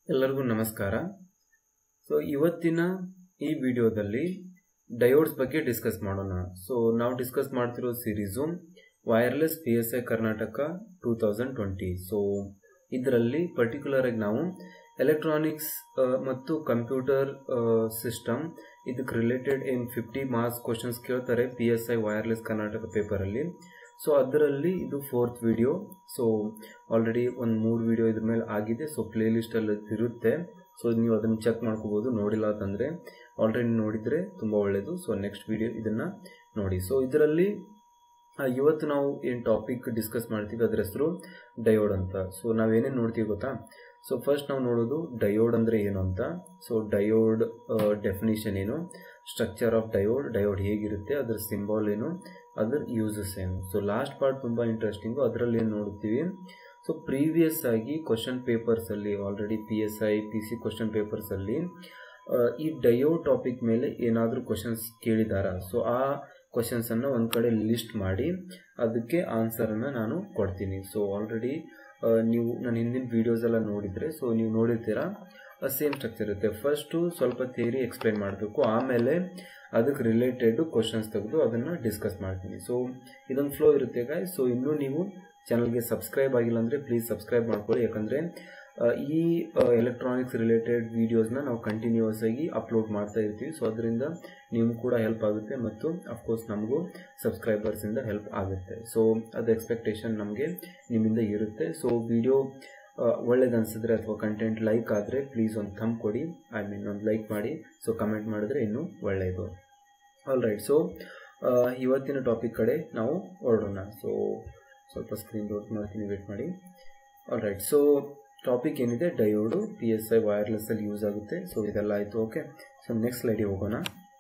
ಎಲ್ಲರಿಗೂ ನಮಸ್ಕಾರ ಸೊ ಇವತ್ತಿನ ಈ ವಿಡಿಯೋದಲ್ಲಿ ಡಯೋಡ್ಸ್ ಬಗ್ಗೆ ಡಿಸ್ಕಸ್ ಮಾಡೋಣ ಸೊ ನಾವು ಡಿಸ್ಕಸ್ ಮಾಡ್ತಿರೋ series wireless P S I Karnataka two thousand twenty so ಇದರಲ್ಲಿ ಪರ್ಟಿಕ್ಯುಲರ್ ಆಗಿ ನಾವು ಎಲೆಕ್ಟ್ರಾನಿಕ್ಸ್ ಮತ್ತು ಕಂಪ್ಯೂಟರ್ ಸಿಸ್ಟಮ್ ಇದಕ್ಕೆ ರಿಲೇಟೆಡ್ ಏನು ಫಿಫ್ಟಿ ಮಾರ್ಕ್ಸ್ ಕ್ವಶನ್ಸ್ ಕೇಳ್ತಾರೆ P S I wireless Karnataka ಪೇಪರಲ್ಲಿ ಸೊ ಅದರಲ್ಲಿ ಇದು ಫೋರ್ತ್ ವಿಡಿಯೋ ಸೊ ಆಲ್ರೆಡಿ ಒಂದು ಮೂರು ವಿಡಿಯೋ ಇದ್ರ ಮೇಲೆ ಆಗಿದೆ ಸೊ ಪ್ಲೇ ಲಿಸ್ಟಲ್ಲಿ ಇರುತ್ತೆ ಸೊ ನೀವು ಅದನ್ನು ಚೆಕ್ ಮಾಡ್ಕೋಬೋದು ನೋಡಿಲ್ಲ ಅಂತಂದರೆ ಆಲ್ರೆಡಿ ನೋಡಿದರೆ ತುಂಬ ಒಳ್ಳೆಯದು ಸೊ ನೆಕ್ಸ್ಟ್ ವಿಡಿಯೋ ಇದನ್ನು ನೋಡಿ ಸೊ ಇದರಲ್ಲಿ ಇವತ್ತು ನಾವು ಏನು ಟಾಪಿಕ್ ಡಿಸ್ಕಸ್ ಮಾಡ್ತೀವಿ ಅದರ ಹೆಸರು ಡಯೋಡ್ ಅಂತ ಸೊ ನಾವೇನೇನು ನೋಡ್ತೀವಿ ಗೊತ್ತಾ ಸೊ ಫಸ್ಟ್ ನಾವು ನೋಡೋದು ಡಯೋಡ್ ಅಂದರೆ ಏನು ಅಂತ ಸೊ ಡಯೋಡ್ ಡೆಫಿನಿಷನ್ ಏನು ಸ್ಟ್ರಕ್ಚರ್ ಆಫ್ ಡಯೋಡ್ ಡಯೋಡ್ ಹೇಗಿರುತ್ತೆ ಅದರ ಸಿಂಬಾಲ್ ಏನು ಅದರ ಯೂಸಸ್ ಏನು ಸೊ ಲಾಸ್ಟ್ ಪಾರ್ಟ್ ತುಂಬ ಇಂಟ್ರೆಸ್ಟಿಂಗು ಅದರಲ್ಲಿ ಏನು ನೋಡ್ತೀವಿ ಸೊ ಪ್ರೀವಿಯಸ್ ಆಗಿ ಕ್ವಶನ್ ಪೇಪರ್ಸಲ್ಲಿ already P S I P C question ಪೇಪರ್ಸಲ್ಲಿ ಈ ಡಯೋ ಟಾಪಿಕ್ ಮೇಲೆ ಏನಾದರೂ ಕ್ವಶನ್ಸ್ ಕೇಳಿದಾರಾ ಸೊ ಆ ಕ್ವಶನ್ಸನ್ನು ಒಂದು ಕಡೆ ಲಿಸ್ಟ್ ಮಾಡಿ ಅದಕ್ಕೆ ಆನ್ಸರನ್ನು ನಾನು ಕೊಡ್ತೀನಿ ಸೊ ಆಲ್ರೆಡಿ ನೀವು ನನ್ನ ಹಿಂದಿನ ವೀಡಿಯೋಸ್ ಎಲ್ಲ ನೋಡಿದರೆ ಸೊ ನೀವು ನೋಡಿರ್ತೀರಾ ಸೇಮ್ ಸ್ಟ್ರಕ್ಚರ್ ಇರುತ್ತೆ ಫಸ್ಟು ಸ್ವಲ್ಪ ಥಿಯರಿ ಎಕ್ಸ್ಪ್ಲೈನ್ ಮಾಡಬೇಕು ಆಮೇಲೆ ಅದಕ್ಕೆ ರಿಲೇಟೆಡ್ ಕ್ವಶನ್ಸ್ ತೆಗೆದು ಅದನ್ನು ಡಿಸ್ಕಸ್ ಮಾಡ್ತೀನಿ ಸೊ ಇದೊಂದು ಫ್ಲೋ ಇರುತ್ತೆ ಗಾಯ್ ಸೊ ಇನ್ನೂ ನೀವು ಚಾನಲ್ಗೆ ಸಬ್ಸ್ಕ್ರೈಬ್ ಆಗಿಲ್ಲ ಅಂದರೆ ಪ್ಲೀಸ್ ಸಬ್ಸ್ಕ್ರೈಬ್ ಮಾಡ್ಕೊಳ್ಳಿ ಯಾಕಂದರೆ ಈ ಎಲೆಕ್ಟ್ರಾನಿಕ್ಸ್ ರಿಲೇಟೆಡ್ ವೀಡಿಯೋಸ್ನ ನಾವು ಕಂಟಿನ್ಯೂಸ್ ಆಗಿ ಅಪ್ಲೋಡ್ ಮಾಡ್ತಾ ಇರ್ತೀವಿ ಸೊ ಅದರಿಂದ ನಿಮಗೂ ಕೂಡ ಹೆಲ್ಪ್ ಆಗುತ್ತೆ ಮತ್ತು ಅಫ್ಕೋರ್ಸ್ ನಮಗೂ ಸಬ್ಸ್ಕ್ರೈಬರ್ಸಿಂದ ಹೆಲ್ಪ್ ಆಗುತ್ತೆ ಸೊ ಅದು ಎಕ್ಸ್ಪೆಕ್ಟೇಷನ್ ನಮಗೆ ನಿಮ್ಮಿಂದ ಇರುತ್ತೆ ಸೊ ವಿಡಿಯೋ ಒಳ್ಳೇದು ಅನಿಸಿದ್ರೆ ಅಥವಾ ಕಂಟೆಂಟ್ ಲೈಕ್ ಆದರೆ ಪ್ಲೀಸ್ ಒಂದು ಥಮ್ ಕೊಡಿ ಐ ಮೀನ್ ಒಂದು ಲೈಕ್ ಮಾಡಿ ಸೊ ಕಮೆಂಟ್ ಮಾಡಿದ್ರೆ ಇನ್ನೂ ಒಳ್ಳೆಯದು ಆಲ್ ರೈಟ್ ಸೊ ಇವತ್ತಿನ ಟಾಪಿಕ್ ಕಡೆ ನಾವು ಹೊರಡೋಣ ಸೊ ಸ್ವಲ್ಪ ಸ್ಕ್ರೀನ್ ಡೌಟ್ ಮಾಡ್ತೀನಿ ವೇಟ್ ಮಾಡಿ ಆಲ್ ರೈಟ್ ಸೊ ಟಾಪಿಕ್ ಏನಿದೆ ಡಯೋಡು ಪಿ ಎಸ್ ಐ ವೈರ್ಲೆಸ್ಸಲ್ಲಿ ಯೂಸ್ ಆಗುತ್ತೆ ಸೊ ಇದೆಲ್ಲ ಆಯಿತು ಓಕೆ ಸೊ ನೆಕ್ಸ್ಟ್ ಸ್ಲೈಡಿಗೆ ಹೋಗೋಣ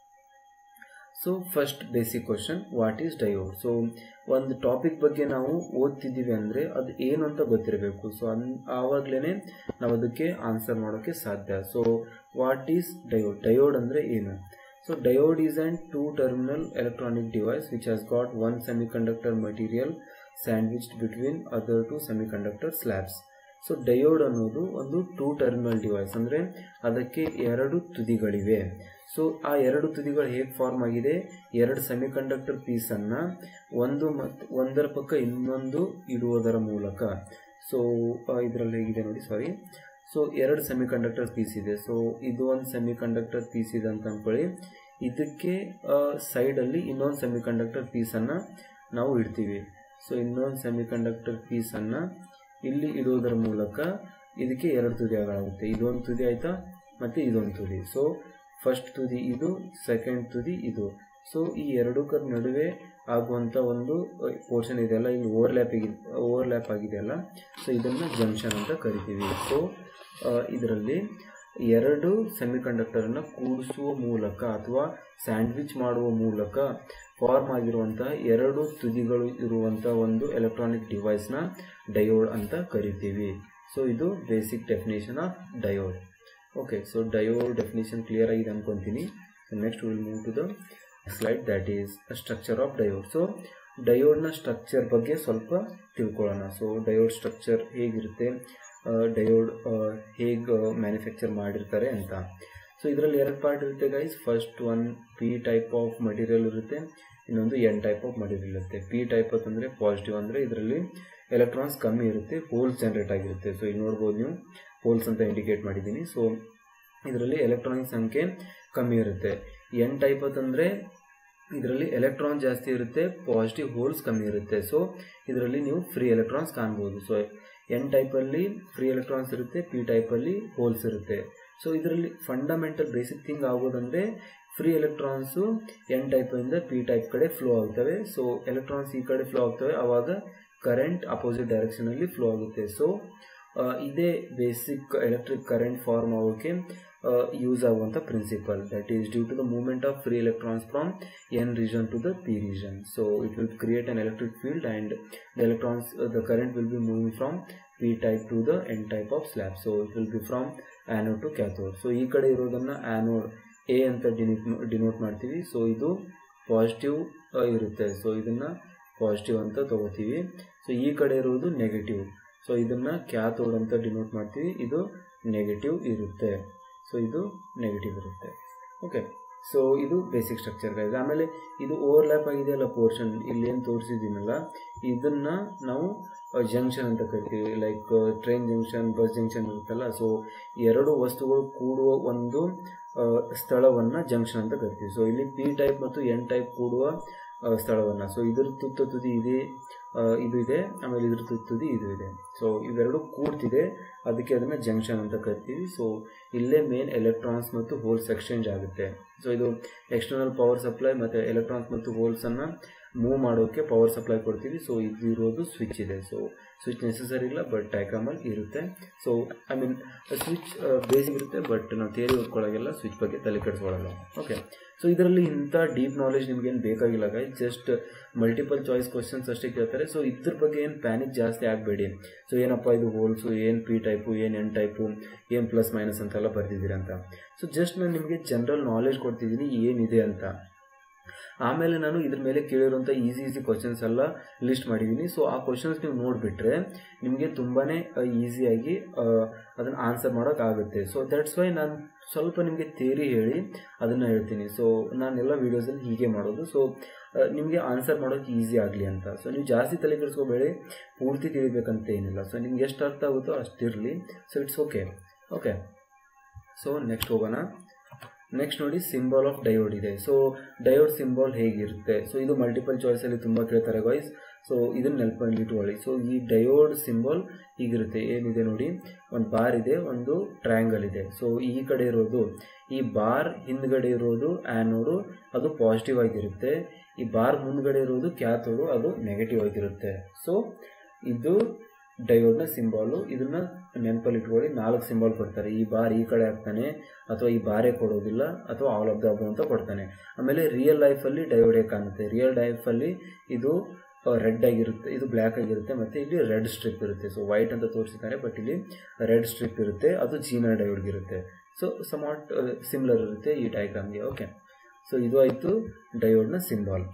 so first basic question what is diode so ಒಂದು ಟಾಪಿಕ್ ಬಗ್ಗೆ ನಾವು ಓದ್ತಿದ್ದೀವಿ ಅಂದರೆ ಅದು ಏನು ಅಂತ ಗೊತ್ತಿರಬೇಕು ಸೊ ಅನ್ ಆವಾಗಲೇ ನಾವು ಅದಕ್ಕೆ ಆನ್ಸರ್ ಮಾಡೋಕ್ಕೆ ಸಾಧ್ಯ so what is diode diode ಅಂದರೆ ಏನು so diode is and two terminal electronic device which has got one semiconductor material sandwiched between other two semiconductor slabs so diode ಅನ್ನೋದು ಒಂದು ಟೂ ಟರ್ಮಿನಲ್ ಡಿವೈಸ್ ಅಂದರೆ ಅದಕ್ಕೆ ಎರಡು ತುದಿಗಳಿವೆ so ಆ ಎರಡು ತುದಿಗಳು ಹೇಗೆ ಫಾರ್ಮ್ ಆಗಿದೆ ಎರಡು ಸೆಮಿಕಂಡಕ್ಟರ್ ಪೀಸನ್ನು ಒಂದು ಮತ್ತು ಒಂದರ ಪಕ್ಕ ಇನ್ನೊಂದು ಇಡುವುದರ ಮೂಲಕ ಸೊ ಇದರಲ್ಲಿ ಹೇಗಿದೆ ನೋಡಿ ಸಾರಿ ಸೊ ಎರಡು ಸೆಮಿಕಂಡಕ್ಟರ್ ಪೀಸ್ ಇದೆ ಸೊ ಇದು ಒಂದು ಸೆಮಿಕಂಡಕ್ಟರ್ ಪೀಸ್ ಇದೆ ಅಂತ ಅಂದ್ಕೊಳ್ಳಿ ಇದಕ್ಕೆ ಸೈಡಲ್ಲಿ ಇನ್ನೊಂದು ಸೆಮಿಕಂಡಕ್ಟರ್ ಪೀಸನ್ನು ನಾವು ಇಡ್ತೀವಿ ಸೊ ಇನ್ನೊಂದು ಸೆಮಿಕಂಡಕ್ಟರ್ ಪೀಸನ್ನು ಇಲ್ಲಿ ಇಡುವುದರ ಮೂಲಕ ಇದಕ್ಕೆ ಎರಡು ತುದಿಗಳಾಗುತ್ತೆ ಇದೊಂದು ತುದಿ ಆಯಿತಾ ಮತ್ತು ಇದೊಂದು ತುದಿ ಸೊ ಫಸ್ಟ್ ತುದಿ ಇದು ಸೆಕೆಂಡ್ ತುದಿ ಇದು ಸೊ ಈ ಎರಡಕ್ಕರ ನಡುವೆ ಆಗುವಂಥ ಒಂದು ಪೋರ್ಷನ್ ಇದೆಯಲ್ಲ ಇಲ್ಲಿ ಓವರ್ಲ್ಯಾಪ್ ಓವರ್ಲ್ಯಾಪ್ ಆಗಿದೆಯಲ್ಲ ಸೊ ಇದನ್ನು ಜಂಕ್ಷನ್ ಅಂತ ಕರಿತೀವಿ ಸೊ ಇದರಲ್ಲಿ ಎರಡು ಸೆಮಿಕಂಡಕ್ಟರನ್ನು ಕೂಡಿಸುವ ಮೂಲಕ ಅಥವಾ ಸ್ಯಾಂಡ್ವಿಚ್ ಮಾಡುವ ಮೂಲಕ ಫಾರ್ಮ್ ಆಗಿರುವಂತಹ ಎರಡು ತುದಿಗಳು ಇರುವಂಥ ಒಂದು ಎಲೆಕ್ಟ್ರಾನಿಕ್ ಡಿವೈಸ್ನ ಡಯೋಡ್ ಅಂತ ಕರಿತೀವಿ ಸೊ ಇದು basic definition of diode okay so diode definition clear ಆಗಿದೆ ಅನ್ಕೊತೀನಿ next will move to the slide that is structure of diode so ಡಯೋಡ್ನ ಸ್ಟ್ರಕ್ಚರ್ ಬಗ್ಗೆ ಸ್ವಲ್ಪ ತಿಳ್ಕೊಳ್ಳೋಣ ಸೊ ಡಯೋಡ್ ಸ್ಟ್ರಕ್ಚರ್ ಹೇಗಿರುತ್ತೆ ಡಯೋಡ್ ಹೇಗೆ ಮ್ಯಾನುಫ್ಯಾಕ್ಚರ್ ಮಾಡಿರ್ತಾರೆ ಅಂತ ಸೊ ಇದರಲ್ಲಿ ಎರಡು ಪಾರ್ಟ್ ಇರುತ್ತೆ guys first one P type of material ಇರುತ್ತೆ ಇನ್ನೊಂದು ಎನ್ ಟೈಪ್ ಆಫ್ ಮಟೀರಿಯಲ್ ಇರುತ್ತೆ ಪಿ ಟೈಪ್ ಅಂತಂದರೆ ಪಾಸಿಟಿವ್ ಅಂದರೆ ಇದರಲ್ಲಿ ಎಲೆಕ್ಟ್ರಾನ್ಸ್ ಕಮ್ಮಿ ಇರುತ್ತೆ ಹೋಲ್ಸ್ ಜನ್ರೇಟ್ ಆಗಿರುತ್ತೆ ಸೊ ಈಗ ನೋಡ್ಬೋದು ನೀವು ಹೋಲ್ಸ್ ಅಂತ ಇಂಡಿಕೇಟ್ ಮಾಡಿದ್ದೀನಿ ಸೊ ಇದರಲ್ಲಿ ಎಲೆಕ್ಟ್ರಾನಿಕ್ ಸಂಖ್ಯೆ ಕಮ್ಮಿ ಇರುತ್ತೆ ಎನ್ ಟೈಪ್ ಅಂತಂದರೆ ಇದರಲ್ಲಿ ಎಲೆಕ್ಟ್ರಾನ್ ಜಾಸ್ತಿ ಇರುತ್ತೆ ಪಾಸಿಟಿವ್ ಹೋಲ್ಸ್ ಕಮ್ಮಿ ಇರುತ್ತೆ ಸೊ ಇದರಲ್ಲಿ ನೀವು ಫ್ರೀ ಎಲೆಕ್ಟ್ರಾನ್ಸ್ ಕಾಣ್ಬೋದು ಸೊ ಎನ್ ಟೈಪಲ್ಲಿ ಫ್ರೀ ಎಲೆಕ್ಟ್ರಾನ್ಸ್ ಇರುತ್ತೆ ಪಿ ಟೈಪಲ್ಲಿ ಹೋಲ್ಸ್ ಇರುತ್ತೆ ಸೊ ಇದರಲ್ಲಿ ಫಂಡಮೆಂಟಲ್ ಬೇಸಿಕ್ ಥಿಂಗ್ ಆಗೋದಂದರೆ ಫ್ರೀ ಎಲೆಕ್ಟ್ರಾನ್ಸು ಎನ್ ಟೈಪಿಂದ ಪಿ ಟೈಪ್ ಕಡೆ ಫ್ಲೋ ಆಗ್ತವೆ ಸೊ ಎಲೆಕ್ಟ್ರಾನ್ಸ್ ಈ ಕಡೆ ಫ್ಲೋ ಆಗ್ತವೆ ಆವಾಗ ಕರೆಂಟ್ ಅಪೋಸಿಟ್ ಡೈರೆಕ್ಷನಲ್ಲಿ ಫ್ಲೋ ಆಗುತ್ತೆ ಸೊ ಇದೇ ಬೇಸಿಕ್ ಎಲೆಕ್ಟ್ರಿಕ್ ಕರೆಂಟ್ ಫಾರ್ಮ್ ಆಗೋಕ್ಕೆ ಯೂಸ್ ಆಗುವಂಥ principle that is due to the movement of free electrons from N region to the P region so it will create an electric field and the electrons the current will be moving from P type to the N type of slab so it will be from anode to cathode so ಈ ಕಡೆ ಇರೋದನ್ನು anode A ಅಂತ denote denote ಮಾಡ್ತೀವಿ so ಇದು positive ಇರುತ್ತೆ so ಇದನ್ನು positive ಅಂತ ತೊಗೋತೀವಿ ಸೊ ಈ ಕಡೆ ಇರೋದು ನೆಗೆಟಿವ್ ಸೊ ಇದನ್ನು ಕ್ಯಾಥೋಡ್ ಅಂತ ಡಿನೋಟ್ ಮಾಡ್ತೀವಿ ಇದು ನೆಗೆಟಿವ್ ಇರುತ್ತೆ ಸೊ ಇದು ನೆಗೆಟಿವ್ ಇರುತ್ತೆ ಓಕೆ ಸೊ ಇದು ಬೇಸಿಕ್ ಸ್ಟ್ರಕ್ಚರ್ ಗೈಸ್ ಆಮೇಲೆ ಇದು ಓವರ್ಲ್ಯಾಪ್ ಆಗಿದೆಯಲ್ಲ ಪೋರ್ಷನ್ ಇಲ್ಲಿ ಏನು ತೋರಿಸಿದ್ದೀನಲ್ಲ ಇದನ್ನು ನಾವು ಜಂಕ್ಷನ್ ಅಂತ ಕರಿತೀವಿ like train junction bus junction ಇರುತ್ತಲ್ಲ ಸೊ ಎರಡು ವಸ್ತುಗಳು ಕೂಡುವ ಒಂದು ಸ್ಥಳವನ್ನು ಜಂಕ್ಷನ್ ಅಂತ ಕರಿತೀವಿ ಸೊ ಇಲ್ಲಿ ಪಿ ಟೈಪ್ ಮತ್ತು ಎನ್ ಟೈಪ್ ಕೂಡುವ ಸ್ಥಳವನ್ನು ಸೊ ಇದ್ರ ತುತ್ತ ತುದಿ ಇದೆ ಇದು ಇದೆ ಆಮೇಲೆ ಇದ್ರ ತುತ್ತ ತುದಿ ಇದು ಇದೆ ಸೊ ಇವೆರಡು ಕೂಡ್ತಿದೆ ಅದಕ್ಕೆ ಅದನ್ನು ಜಂಕ್ಷನ್ ಅಂತ ಕರಿತೀವಿ ಸೊ ಇಲ್ಲೇ ಮೇನ್ ಎಲೆಕ್ಟ್ರಾನ್ಸ್ ಮತ್ತು ಹೋಲ್ಸ್ ಎಕ್ಸ್ಚೇಂಜ್ ಆಗುತ್ತೆ ಸೊ ಇದು ಎಕ್ಸ್ಟರ್ನಲ್ ಪವರ್ ಸಪ್ಲೈ ಮತ್ತು ಎಲೆಕ್ಟ್ರಾನ್ಸ್ ಮತ್ತು ಹೋಲ್ಸನ್ನು ಮೂವ್ ಮಾಡೋಕ್ಕೆ ಪವರ್ ಸಪ್ಲೈ ಕೊಡ್ತೀವಿ ಸೊ ಇದು ಇರೋದು ಸ್ವಿಚ್ ಇದೆ ಸೊ ಸ್ವಿಚ್ ನೆಸಸರಿ ಇಲ್ಲ ಬಟ್ ಡೈಗ್ರಾಮಲ್ಲಿ ಇರುತ್ತೆ so I mean switch basic ಇರುತ್ತೆ ಬಟ್ ನಾವು ಥಿಯರಿ ಓದ್ಕೊಳ್ಳೋಗೆಲ್ಲ ಸ್ವಿಚ್ ಬಗ್ಗೆ ತಲೆ ಕೆಡಿಸ್ಕೊಳ್ಳಲ್ಲ ಓಕೆ ಸೊ ಇದರಲ್ಲಿ ಇಂಥ ಡೀಪ್ ನಾಲೆಜ್ ನಿಮ್ಗೇನು ಬೇಕಾಗಿಲ್ಲ guy just multiple choice questions ಅಷ್ಟೇ ಕೇಳ್ತಾರೆ ಸೊ ಇದ್ರ ಬಗ್ಗೆ ಏನು ಪ್ಯಾನಿಕ್ ಜಾಸ್ತಿ ಆಗಬೇಡಿ ಸೊ ಏನಪ್ಪ ಇದು ಹೋಲ್ಸು ಏನು ಪಿ ಟೈಪು ಏನು ಎನ್ ಟೈಪು ಏನು ಪ್ಲಸ್ ಮೈನಸ್ ಅಂತೆಲ್ಲ ಬರ್ತಿದ್ದೀರಿ ಅಂತ ಸೊ ಜಸ್ಟ್ ನಾನು ನಿಮಗೆ ಜನರಲ್ ನಾಲೆಜ್ ಕೊಡ್ತಿದ್ದೀನಿ ಏನಿದೆ ಅಂತ ಆಮೇಲೆ ನಾನು ಇದ್ರ ಮೇಲೆ ಕೇಳಿರುವಂಥ ಈಸಿ ಈಸಿ ಕ್ವಶನ್ಸ್ ಎಲ್ಲ ಲಿಸ್ಟ್ ಮಾಡಿದ್ದೀನಿ ಸೊ ಆ ಕ್ವಶನ್ಸ್ ನೀವು ನೋಡಿಬಿಟ್ರೆ ನಿಮಗೆ ತುಂಬಾ ಈಸಿಯಾಗಿ ಅದನ್ನು ಆನ್ಸರ್ ಮಾಡೋಕ್ಕಾಗುತ್ತೆ ಸೊ ದಟ್ಸ್ ವೈ ನಾನು ಸ್ವಲ್ಪ ನಿಮಗೆ ಥೇರಿ ಹೇಳಿ ಅದನ್ನು ಹೇಳ್ತೀನಿ ಸೊ ನಾನೆಲ್ಲ ವೀಡಿಯೋಸಲ್ಲಿ ಹೀಗೆ ಮಾಡೋದು ಸೊ ನಿಮಗೆ ಆನ್ಸರ್ ಮಾಡೋಕ್ಕೆ ಈಸಿ ಆಗಲಿ ಅಂತ ಸೊ ನೀವು ಜಾಸ್ತಿ ತಲೆ ಕೆಡಿಸ್ಕೋಬೇಡಿ ಪೂರ್ತಿ ತಿಳಿಬೇಕಂತ ಏನಿಲ್ಲ ಸೊ ನಿಮ್ಗೆ ಎಷ್ಟು ಅರ್ಥ ಆಗುತ್ತೋ ಅಷ್ಟಿರಲಿ so it's okay okay so next ಹೋಗೋಣ ನೆಕ್ಸ್ಟ್ ನೋಡಿ ಸಿಂಬಲ್ ಆಫ್ ಡಯೋಡ್ ಇದೆ ಸೊ ಡಯೋಡ್ ಸಿಂಬಲ್ ಹೇಗಿರುತ್ತೆ ಸೊ ಇದು ಮಲ್ಟಿಪಲ್ ಚಾಯ್ಸಲ್ಲಿ ತುಂಬ ಕೇಳ್ತಾರೆ ಗಾಯ್ಸ್ ಸೊ ಇದನ್ನ ನೆನಪಲ್ಲಿ ಇಟ್ಕೊಳ್ಳಿ ಸೊ ಈ ಡಯೋಡ್ ಸಿಂಬಲ್ ಹೀಗಿರುತ್ತೆ ಏನಿದೆ ನೋಡಿ ಒಂದು ಬಾರ್ ಇದೆ ಒಂದು ಟ್ರಯಾಂಗಲ್ ಇದೆ ಸೊ ಈ ಕಡೆ ಇರೋದು ಈ ಬಾರ್ ಹಿಂದ್ಗಡೆ ಇರೋದು ಆ್ಯನೋಡು ಅದು ಪಾಸಿಟಿವ್ ಆಗಿರುತ್ತೆ ಈ ಬಾರ್ ಮುಂದ್ಗಡೆ ಇರೋದು ಕ್ಯಾಥೋಡು ಅದು ನೆಗೆಟಿವ್ ಆಗಿರುತ್ತೆ ಸೊ ಇದು ಡಯೋಡ್ನ ಸಿಂಬಾಲು ಇದನ್ನ ನೆನಪಲ್ಲಿ ಇಟ್ಕೊಳ್ಳಿ ನಾಲ್ಕು ಸಿಂಬಾಲ್ ಕೊಡ್ತಾರೆ ಈ ಬಾರ್ ಈ ಕಡೆ ಹಾಕ್ತಾನೆ ಅಥವಾ ಈ ಬಾರೇ ಕೊಡೋದಿಲ್ಲ ಅಥವಾ ಆಲ್ ಆಫ್ ದ ಅಬೋ ಅಂತ ಕೊಡ್ತಾನೆ ಆಮೇಲೆ ರಿಯಲ್ ಲೈಫಲ್ಲಿ ಡಯೋಡ್ ಹೇಗೆ ಕಾಣುತ್ತೆ ರಿಯಲ್ ಲೈಫಲ್ಲಿ ಇದು ರೆಡ್ ಆಗಿರುತ್ತೆ ಇದು ಬ್ಲ್ಯಾಕ್ ಆಗಿರುತ್ತೆ ಮತ್ತು ಇಲ್ಲಿ ರೆಡ್ ಸ್ಟ್ರಿಪ್ ಇರುತ್ತೆ ಸೊ ವೈಟ್ ಅಂತ ತೋರಿಸಿದ್ದಾರೆ ಬಟ್ ಇಲ್ಲಿ ರೆಡ್ ಸ್ಟ್ರಿಪ್ ಇರುತ್ತೆ ಅದು ಜೀನ ಡಯೋಡ್ಗಿರುತ್ತೆ ಸೊ ಸಮಾಟ್ ಸಿಮಿಲರ್ ಇರುತ್ತೆ ಈ ಡಯಾಗ್ರಾಮ್ಗೆ ಓಕೆ ಸೊ ಇದು ಆಯಿತು ಡಯೋಡ್ನ ಸಿಂಬಾಲ್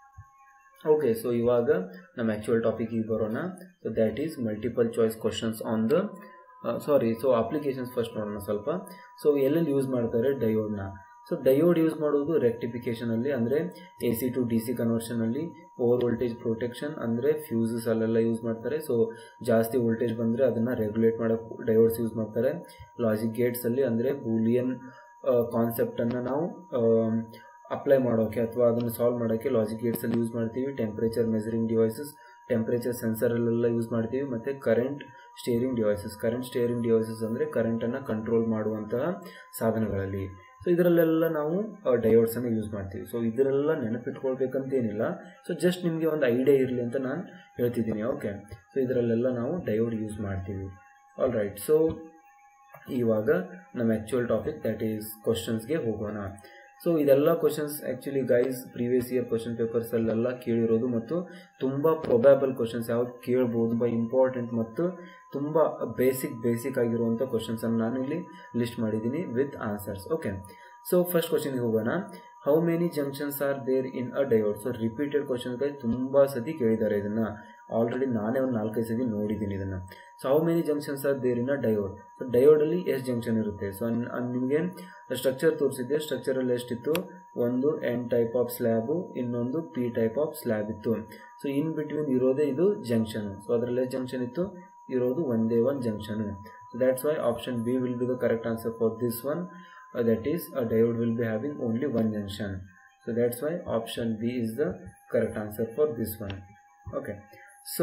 ಓಕೆ ಸೊ ಇವಾಗ ನಮ್ಮ ಆ್ಯಕ್ಚುಯಲ್ ಟಾಪಿಕಿಗೆ ಬರೋಣ so that is multiple choice questions on the sorry so applications first ನೋಡೋಣ ಸ್ವಲ್ಪ ಸೊ ಎಲ್ಲೆಲ್ಲಿ ಯೂಸ್ ಮಾಡ್ತಾರೆ ಡಯೋಡ್ನ ಸೊ ಡಯೋಡ್ ಯೂಸ್ ಮಾಡೋದು ರೆಕ್ಟಿಫಿಕೇಷನಲ್ಲಿ ಅಂದರೆ A C to D C ಕನ್ವರ್ಷನಲ್ಲಿ ಓವರ್ ವೋಲ್ಟೇಜ್ ಪ್ರೊಟೆಕ್ಷನ್ ಅಂದರೆ ಫ್ಯೂಸಸ್ ಅಲ್ಲೆಲ್ಲ ಯೂಸ್ ಮಾಡ್ತಾರೆ ಸೊ ಜಾಸ್ತಿ ವೋಲ್ಟೇಜ್ ಬಂದರೆ ಅದನ್ನು ರೆಗ್ಯುಲೇಟ್ ಮಾಡೋಕ್ಕೆ ಡಯೋಡ್ಸ್ ಯೂಸ್ ಮಾಡ್ತಾರೆ ಲಾಜಿಕ್ ಗೇಟ್ಸಲ್ಲಿ ಅಂದರೆ ಬೂಲಿಯನ್ ಕಾನ್ಸೆಪ್ಟನ್ನು ನಾವು ಅಪ್ಲೈ ಮಾಡೋಕ್ಕೆ ಅಥವಾ ಅದನ್ನು ಸಾಲ್ವ್ ಮಾಡೋಕ್ಕೆ ಲಾಜಿಕ್ ಗೇಟ್ಸಲ್ಲಿ ಯೂಸ್ ಮಾಡ್ತೀವಿ ಟೆಂಪ್ರೇಚರ್ ಮೆಸರಿಂಗ್ ಡಿವೈಸಸ್ ಟೆಂಪ್ರೇಚರ್ ಸೆನ್ಸರಲ್ಲೆಲ್ಲ ಯೂಸ್ ಮಾಡ್ತೀವಿ ಮತ್ತು current steering devices current steering devices ಅಂದರೆ ಕರೆಂಟನ್ನು ಕಂಟ್ರೋಲ್ ಮಾಡುವಂತಹ ಸಾಧನಗಳಲ್ಲಿ ಸೊ ಇದರಲ್ಲೆಲ್ಲ ನಾವು ಡಯೋಡ್ಸನ್ನು ಯೂಸ್ ಮಾಡ್ತೀವಿ ಸೊ ಇದರೆಲ್ಲ ನೆನಪಿಟ್ಕೊಳ್ಬೇಕಂತ ಏನಿಲ್ಲ ಸೊ ಜಸ್ಟ್ ನಿಮಗೆ ಒಂದು ಐಡಿಯಾ ಇರಲಿ ಅಂತ ನಾನು ಹೇಳ್ತಿದ್ದೀನಿ ಓಕೆ ಸೊ ಇದರಲ್ಲೆಲ್ಲ ನಾವು ಡಯೋಡ್ ಯೂಸ್ ಮಾಡ್ತೀವಿ ಆಲ್ ರೈಟ್ ಸೊ ಇವಾಗ ನಮ್ಮ ಆ್ಯಕ್ಚುಯಲ್ ಟಾಪಿಕ್ ದ್ಯಾಟ್ ಈಸ್ ಕ್ವಶನ್ಸ್ಗೆ ಹೋಗೋಣ ಸೊ ಇದೆಲ್ಲ questions actually guys previous year question ಪೇಪರ್ಸಲ್ಲೆಲ್ಲ ಕೇಳಿರೋದು ಮತ್ತು ತುಂಬ ಪ್ರೊಬ್ಯಾಬಲ್ ಕ್ವಶನ್ಸ್ ಯಾವ್ದು ಕೇಳ್ಬೋದು ಬೈ ಇಂಪಾರ್ಟೆಂಟ್ ಮತ್ತು ತುಂಬ ಬೇಸಿಕ್ ಬೇಸಿಕ್ ಆಗಿರುವಂಥ ಕ್ವಶನ್ಸನ್ನು ನಾನು ಇಲ್ಲಿ ಲಿಸ್ಟ್ ಮಾಡಿದ್ದೀನಿ with answers okay so first ಕ್ವಶನ್ಗೆ ಹೋಗೋಣ how many junctions are there in a diode so repeated ಕ್ವಶನ್ಸ್ಗೆ ತುಂಬ ಸತಿ ಕೇಳಿದ್ದಾರೆ ಇದನ್ನು ಆಲ್ರೆಡಿ ನಾನೇ ಒಂದು ನಾಲ್ಕೈದು ಸತಿ ನೋಡಿದ್ದೀನಿ ಇದನ್ನು so how many junctions are there in a diode so ಡಯೋಡಲ್ಲಿ ಎಷ್ಟು ಜಂಕ್ಷನ್ ಇರುತ್ತೆ ಸೊ ನಿಮಗೆ ಸ್ಟ್ರಕ್ಚರ್ ತೋರಿಸಿದ್ದೆ ಸ್ಟ್ರಕ್ಚರಲ್ಲಿ ಎಷ್ಟಿತ್ತು ಒಂದು ಎನ್ ಟೈಪ್ ಆಫ್ ಸ್ಲ್ಯಾಬು ಇನ್ನೊಂದು ಪಿ ಟೈಪ್ ಆಫ್ ಸ್ಲ್ಯಾಬ್ ಇತ್ತು ಸೊ ಇನ್ ಬಿಟ್ವೀನ್ ಇರೋದೇ ಇದು ಜಂಕ್ಷನು ಸೊ ಅದರಲ್ಲಿ ಎಷ್ಟು ಜಂಕ್ಷನ್ ಇತ್ತು ಇರೋದು ಒಂದೇ ಒಂದು junction so that's why option B will be the correct answer for this one that is a diode will be having only one junction so that's why option B is the correct answer for this one okay so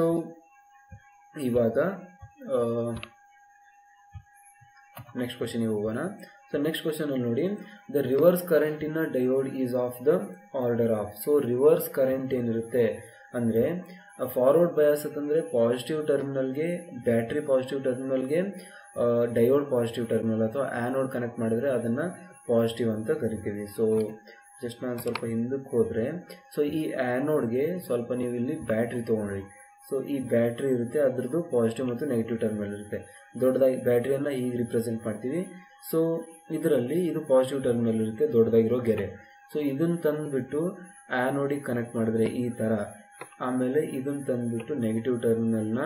ಇವಾಗ next ಕ್ವಶನಿಗೆ ಹೋಗೋಣ so next ಕ್ವಶನಲ್ಲಿ ನೋಡಿ the reverse current in a diode is of the order of so reverse current ಏನಿರುತ್ತೆ ಅಂದರೆ forward bias ಅಂತಂದರೆ positive ಟರ್ಮಿನಲ್ಗೆ battery positive ಟರ್ಮಿನಲ್ಗೆ ಡಯೋಡ್ ಪಾಸಿಟಿವ್ ಟರ್ಮಿನಲ್ ಅಥವಾ ಆ್ಯನೋಡ್ ಕನೆಕ್ಟ್ ಮಾಡಿದರೆ ಅದನ್ನು ಪಾಸಿಟಿವ್ ಅಂತ ಕರಿತೀವಿ ಸೊ ಜಸ್ಟ್ ನಾನು ಸ್ವಲ್ಪ ಹಿಂದಕ್ಕೆ ಹೋದರೆ ಸೊ ಈ ಆ್ಯನೋಡ್ಗೆ ಸ್ವಲ್ಪ ನೀವು ಇಲ್ಲಿ ಬ್ಯಾಟ್ರಿ ತೊಗೊಂಡ್ರಿ ಸೊ ಈ ಬ್ಯಾಟ್ರಿ ಇರುತ್ತೆ ಅದ್ರದ್ದು ಪಾಸಿಟಿವ್ ಮತ್ತು ನೆಗೆಟಿವ್ ಟರ್ಮಿನಲ್ ಇರುತ್ತೆ ದೊಡ್ಡದಾಗಿ ಬ್ಯಾಟ್ರಿಯನ್ನು ಹೀಗೆ ರಿಪ್ರೆಸೆಂಟ್ ಮಾಡ್ತೀವಿ ಸೊ ಇದರಲ್ಲಿ ಇದು ಪಾಸಿಟಿವ್ ಟರ್ಮಿನಲ್ ಇರುತ್ತೆ ದೊಡ್ಡದಾಗಿರೋ ಗೆರೆ ಸೊ ಇದನ್ನು ತಂದುಬಿಟ್ಟು ಆ್ಯನೋಡಿಗೆ ಕನೆಕ್ಟ್ ಮಾಡಿದ್ರೆ ಈ ಥರ ಆಮೇಲೆ ಇದನ್ನು ತಂದುಬಿಟ್ಟು ನೆಗೆಟಿವ್ ಟರ್ಮಿನಲ್ನ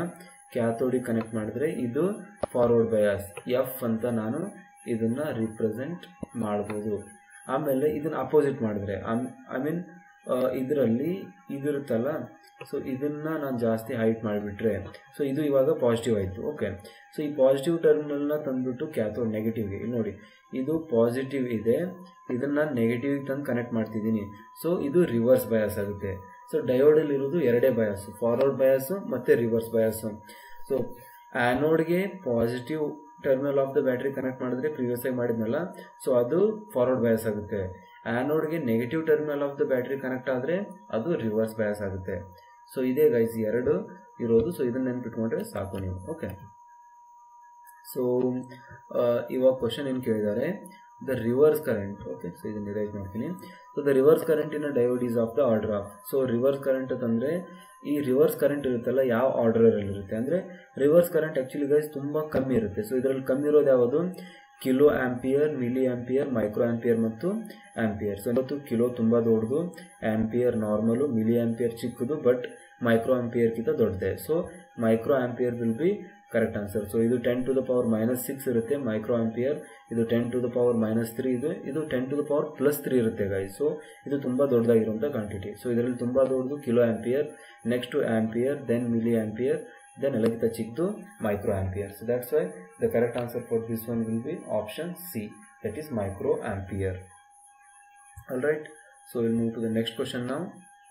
ಕ್ಯಾಥೋಡಿಗೆ ಕನೆಕ್ಟ್ ಮಾಡಿದ್ರೆ ಇದು ಫಾರ್ವರ್ಡ್ ಬಯಾಸ್ ಎಫ್ ಅಂತ ನಾನು ಇದನ್ನು ರಿಪ್ರೆಸೆಂಟ್ ಮಾಡ್ಬೋದು ಆಮೇಲೆ ಇದನ್ನು ಅಪೋಸಿಟ್ ಮಾಡಿದ್ರೆ ಐ ಮೀನ್ ಇದರಲ್ಲಿ ಇದಿರುತ್ತಲ್ಲ ಸೊ ಇದನ್ನು ನಾನು ಜಾಸ್ತಿ ಹೈಟ್ ಮಾಡಿಬಿಟ್ರೆ ಸೊ ಇದು ಇವಾಗ ಪಾಸಿಟಿವ್ ಆಯಿತು ಓಕೆ ಸೊ ಈ ಪಾಸಿಟಿವ್ ಟರ್ಮಿನಲ್ನ ತಂದುಬಿಟ್ಟು ಕ್ಯಾಥೋಡ್ ನೆಗೆಟಿವ್ಗೆ ಇಲ್ಲಿ ನೋಡಿ ಇದು ಪಾಸಿಟಿವ್ ಇದೆ ಇದನ್ನು ನೆಗೆಟಿವ್ಗೆ ತಂದು ಕನೆಕ್ಟ್ ಮಾಡ್ತಿದ್ದೀನಿ ಸೊ ಇದು ರಿವರ್ಸ್ ಬಯಾಸ್ ಆಗುತ್ತೆ ಸೊ ಡಯೋಡಲ್ಲಿ ಇರೋದು ಎರಡೇ ಬಯಾಸು ಫಾರ್ವರ್ಡ್ ಬಯಾಸು ಮತ್ತು ರಿವರ್ಸ್ ಬಯಾಸು ಸೊ ಆ್ಯನೋಡ್ಗೆ positive terminal of the battery connect ಮಾಡಿದ್ರೆ ಪ್ರೀವಿಯಸ್ ಆಗಿ ಮಾಡಿದ್ನಲ್ಲ ಸೊ ಅದು ಫಾರ್ವರ್ಡ್ ಬಯಾಸ್ ಆಗುತ್ತೆ ಆ್ಯನೋಡ್ಗೆ negative terminal of the battery connect ಆದರೆ ಅದು ರಿವರ್ಸ್ ಬಯಾಸ್ ಆಗುತ್ತೆ ಸೊ ಇದೇ ಗೈಸ್ ಎರಡು ಇರೋದು ಸೊ ಇದನ್ನ ನೆನ್ಪಿಟ್ಕೊಂಡ್ರೆ ಸಾಕು ನೀವು ಓಕೆ ಸೊ ಇವಾಗ ಕ್ವಶನ್ ಏನು ಕೇಳಿದ್ದಾರೆ the reverse current okay so ಇದನ್ನು ರಿವೈಸ್ ಮಾಡ್ತೀನಿ so the reverse current in diode is of the order of so reverse current ಅಂತಂದರೆ ಈ ರಿವರ್ಸ್ ಕರೆಂಟ್ ಇರುತ್ತಲ್ಲ ಯಾವ ಆರ್ಡರಲ್ಲಿ ಇರುತ್ತೆ ಅಂದರೆ ರಿವರ್ಸ್ ಕರೆಂಟ್ ಆ್ಯಕ್ಚುಲಿ ಗೈಸ್ ತುಂಬ ಕಮ್ಮಿ ಇರುತ್ತೆ ಸೊ ಇದರಲ್ಲಿ ಕಮ್ಮಿ ಇರೋದು ಯಾವುದು kilo ampere milli ampere micro ampere ಮತ್ತು ಆ್ಯಂಪಿಯರ್ ಸೊ ಇವತ್ತು ಕಿಲೋ ತುಂಬ ದೊಡ್ಡದು ಆ್ಯಂಪಿಯರ್ ನಾರ್ಮಲು ಮಿಲಿ ಆ್ಯಂಪಿಯರ್ ಚಿಕ್ಕದು ಬಟ್ ಮೈಕ್ರೋ ಆ್ಯಂಪಿಯರ್ಗಿಂತ ದೊಡ್ಡದೆ so micro ampere will be correct answer so ಇದು ten to the power minus six ಇರುತ್ತೆ ಮೈಕ್ರೋ ಆಂಪಿಯರ್ ಇದು ten to the power minus three ಇದು ಇದು ten to the power plus three ಇರುತ್ತೆ guys so ಇದು ತುಂಬ ದೊಡ್ಡದಾಗಿರುವಂಥ ಕ್ವಾಂಟಿಟಿ ಸೊ ಇದರಲ್ಲಿ ತುಂಬ ದೊಡ್ಡದು kilo ampere next ampere then milli ampere then ಎಲ್ಲಕ್ಕಿಂತ ಚಿಕ್ಕದು micro ampere so that's why the correct answer for this one will be option C that is micro ampere all right so will move to the next question ನಾವು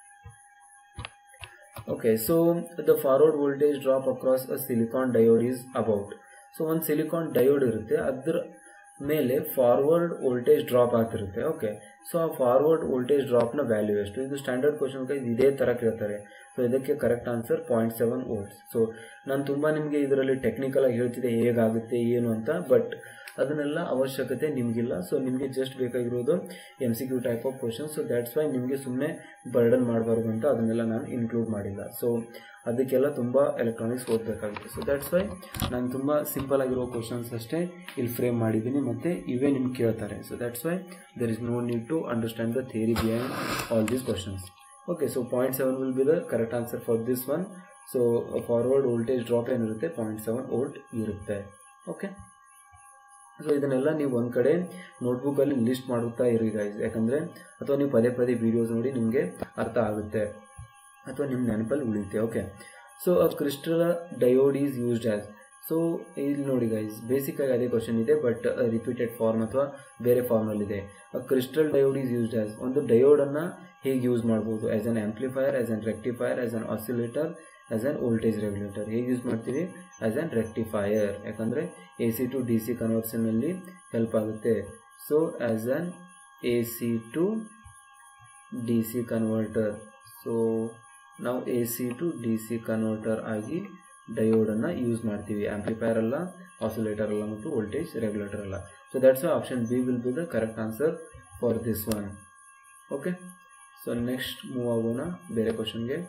okay so the forward voltage drop across a silicon diode is about so ಒಂದು silicon diode ಇರುತ್ತೆ ಅದ್ರ ಮೇಲೆ forward voltage drop ಆಗ್ತಿರುತ್ತೆ okay so ಆ forward voltage ಡ್ರಾಪ್ನ value ಎಷ್ಟು ಇದು ಸ್ಟ್ಯಾಂಡರ್ಡ್ ಕ್ವಶನ್ ಇದೇ ಥರ ಕೇಳ್ತಾರೆ ಸೊ ಇದಕ್ಕೆ correct answer point seven volts so ನಾನು ತುಂಬ ನಿಮಗೆ ಇದರಲ್ಲಿ ಟೆಕ್ನಿಕಲ್ ಆಗಿ ಹೇಳ್ತಿದ್ದೆ ಹೇಗಾಗುತ್ತೆ ಏನು ಅಂತ ಬಟ್ ಅದನ್ನೆಲ್ಲ ಅವಶ್ಯಕತೆ ನಿಮಗಿಲ್ಲ ಸೊ ನಿಮಗೆ ಜಸ್ಟ್ ಬೇಕಾಗಿರೋದು M C Q type of question so that's why ನಿಮಗೆ ಸುಮ್ಮನೆ ಬರ್ಡನ್ ಮಾಡಬಾರ್ದು ಅಂತ ಅದನ್ನೆಲ್ಲ ನಾನು ಇನ್ಕ್ಲೂಡ್ ಮಾಡಿಲ್ಲ ಸೊ ಅದಕ್ಕೆಲ್ಲ ತುಂಬ ಎಲೆಕ್ಟ್ರಾನಿಕ್ಸ್ ಓದಬೇಕಾಗುತ್ತೆ ಸೊ ದ್ಯಾಟ್ಸ್ ವೈ ನಾನು ತುಂಬ ಸಿಂಪಲ್ ಆಗಿರೋ ಕ್ವಶನ್ಸ್ ಅಷ್ಟೇ ಇಲ್ಲಿ ಫ್ರೇಮ್ ಮಾಡಿದ್ದೀನಿ ಮತ್ತು ಇವೇ ನಿಮ್ಗೆ ಕೇಳ್ತಾರೆ so that's why there is no need to understand the theory behind all these questions okay so point seven will be the correct answer for this one so forward voltage drop ಏನಿರುತ್ತೆ point seven volt ಇರುತ್ತೆ okay so ಇದನ್ನೆಲ್ಲ ನೀವು ಒಂದು ಕಡೆ ನೋಟ್ಬುಕ್ಕಲ್ಲಿ list ಮಾಡುತ್ತಾ ಇರಿ guys ಯಾಕಂದರೆ ಅಥವಾ ನೀವು ಪದೇ ಪದೇ ವೀಡಿಯೋಸ್ ನೋಡಿ ನಿಮಗೆ ಅರ್ಥ ಆಗುತ್ತೆ ಅಥವಾ ನಿಮ್ಮ ನೆನಪಲ್ಲಿ ಉಳಿಯುತ್ತೆ okay so a crystal diode is used as so ಇಲ್ಲಿ ನೋಡಿ ಗೈಸ್ ಬೇಸಿಕ್ಕಾಗಿ ಅದೇ ಕ್ವಶನ್ ಇದೆ ಬಟ್ ರಿಪೀಟೆಡ್ ಫಾರ್ಮ್ ಅಥವಾ ಬೇರೆ ಫಾರ್ಮಲ್ಲಿದೆ a crystal diode is used as ಒಂದು ಡಯೋಡನ್ನು ಹೇಗೆ ಯೂಸ್ ಮಾಡ್ಬೋದು as an amplifier as an rectifier as an oscillator as an voltage regulator ಹೇಗೆ ಯೂಸ್ ಮಾಡ್ತೀವಿ ಆ್ಯಸ್ ಅನ್ ರೆಕ್ಟಿಫೈಯರ್ ಯಾಕಂದರೆ A C to D C ಕನ್ವರ್ಷನಲ್ಲಿ ಹೆಲ್ಪ್ ಆಗುತ್ತೆ so as an A C to D C converter so ನಾವು A C to D C converter ಆಗಿ ಡಯೋಡನ್ನು use ಮಾಡ್ತೀವಿ amplifier ಅಲ್ಲ ಆಸಿಲೇಟರ್ ಅಲ್ಲ ಮತ್ತು ವೋಲ್ಟೇಜ್ ರೆಗ್ಯುಲೇಟರ್ ಅಲ್ಲ so that's option B will be the correct answer for this one okay so next move ಆಗೋಣ ಬೇರೆ ಕ್ವಶನ್ಗೆ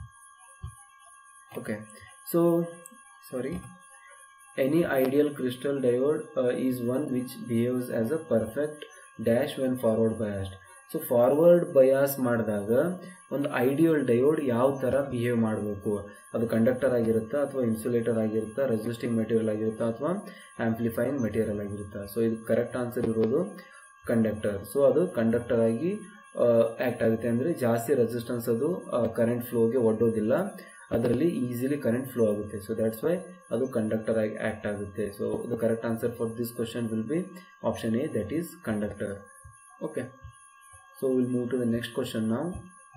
okay so sorry any ideal crystal diode uh, is one which behaves as a perfect dash when forward biased so forward bias ಮಾಡಿದಾಗ ಒಂದು ideal diode ಯಾವ ಥರ behave ಮಾಡಬೇಕು ಅದು conductor ಆಗಿರುತ್ತಾ ಅಥವಾ ಇನ್ಸುಲೇಟರ್ ಆಗಿರುತ್ತಾ ರೆಸಿಸ್ಟಿಂಗ್ ಮೆಟೀರಿಯಲ್ ಆಗಿರುತ್ತಾ ಅಥವಾ ಆಂಪ್ಲಿಫೈಯಿಂಗ್ ಮೆಟೀರಿಯಲ್ ಆಗಿರುತ್ತಾ ಸೊ ಇದು ಕರೆಕ್ಟ್ ಆನ್ಸರ್ ಇರೋದು ಕಂಡಕ್ಟರ್ ಸೊ ಅದು ಕಂಡಕ್ಟರ್ ಆಗಿ ಆ್ಯಕ್ಟ್ ಆಗುತ್ತೆ ಅಂದರೆ ಜಾಸ್ತಿ ರೆಸಿಸ್ಟೆನ್ಸ್ ಅದು ಕರೆಂಟ್ ಫ್ಲೋಗೆ ಒಡ್ಡೋದಿಲ್ಲ ಅದರಲ್ಲಿ ಈಸಿಲಿ ಕರೆಂಟ್ ಫ್ಲೋ ಆಗುತ್ತೆ ಸೊ ದ್ಯಾಟ್ಸ್ ವೈ ಅದು ಕಂಡಕ್ಟರ್ ಆಗಿ ಆ್ಯಕ್ಟ್ ಆಗುತ್ತೆ so the correct answer for this question will be option A that is conductor okay so will move to the next question ನಾವು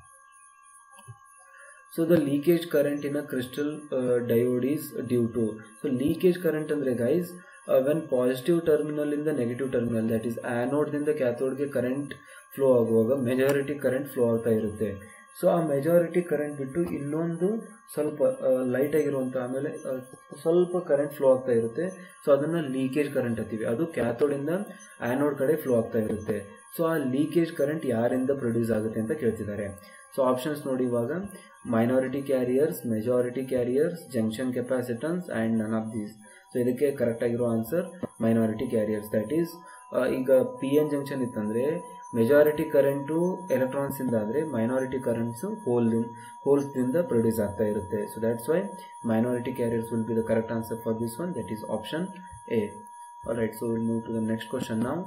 so the leakage current in a crystal diode is due to so leakage current ಅಂದರೆ guys when positive ಟರ್ಮಿನಲಿಂದ negative terminal that is ಆ್ಯನೋಡ್ದಿಂದ ಕ್ಯಾಥೋಡ್ಗೆ current flow ಆಗುವಾಗ majority current flow ಆಗ್ತಾ ಇರುತ್ತೆ so ಆ majority current ಬಿಟ್ಟು ಇನ್ನೊಂದು ಸ್ವಲ್ಪ ಲೈಟ್ ಆಗಿರುವಂಥ ಆಮೇಲೆ ಸ್ವಲ್ಪ ಕರೆಂಟ್ ಫ್ಲೋ ಆಗ್ತಾ ಇರುತ್ತೆ ಸೊ ಅದನ್ನು ಲೀಕೇಜ್ ಕರೆಂಟ್ ಅಂತೀವಿ ಅದು ಕ್ಯಾಥೋಡಿಂದ ಆ್ಯನೋಡ್ ಕಡೆ ಫ್ಲೋ ಆಗ್ತಾ ಇರುತ್ತೆ ಸೊ ಆ ಲೀಕೇಜ್ ಕರೆಂಟ್ ಯಾರಿಂದ ಪ್ರೊಡ್ಯೂಸ್ ಆಗುತ್ತೆ ಅಂತ ಕೇಳ್ತಿದ್ದಾರೆ ಸೊ ಆಪ್ಷನ್ಸ್ ನೋಡಿ ಇವಾಗ minority carriers majority carriers junction capacitance and none of these so ಇದಕ್ಕೆ ಕರೆಕ್ಟ್ ಆಗಿರೋ answer minority carriers that is ಈಗ ಪಿ ಎನ್ ಜಂಕ್ಷನ್ ಇತ್ತಂದರೆ ಮೆಜಾರಿಟಿ ಕರೆಂಟು ಎಲೆಕ್ಟ್ರಾನ್ಸಿಂದ ಆದರೆ ಮೈನಾರಿಟಿ ಕರೆಂಟ್ಸು ಹೋಲ್ದಿಂದ ಹೋಲ್ಸ್ದಿಂದ ಪ್ರೊಡ್ಯೂಸ್ ಆಗ್ತಾ ಇರುತ್ತೆ so that's why minority carriers will be the correct answer for this one that is option A right so will move to the next question ನಾವು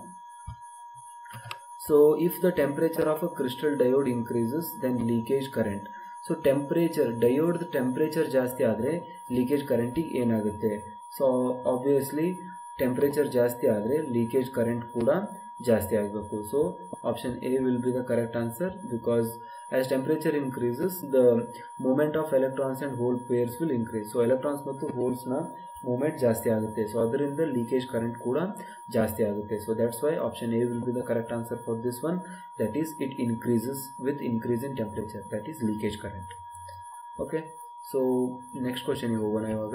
so if the temperature of a crystal diode increases then leakage current so temperature ಡಯೋಡ್ದು temperature ಜಾಸ್ತಿ ಆದರೆ leakage ಕರೆಂಟಿಗೆ ಏನಾಗುತ್ತೆ so obviously temperature ಜಾಸ್ತಿ ಆದರೆ leakage current ಕೂಡ ಜಾಸ್ತಿ ಆಗಬೇಕು so option A will be the correct answer because as temperature increases the moment of electrons and hole pairs will increase so electrons ಮತ್ತು ಹೋಲ್ಸ್ನ ಮೂಮೆಂಟ್ ಜಾಸ್ತಿ ಆಗುತ್ತೆ ಸೊ ಅದರಿಂದ ಲೀಕೇಜ್ ಕರೆಂಟ್ ಕೂಡ ಜಾಸ್ತಿ ಆಗುತ್ತೆ so that's why option A will be the correct answer for this one that is it increases with increase in temperature that is leakage current okay so next ಕ್ವಶನಿಗೆ ಹೋಗೋಣ ಇವಾಗ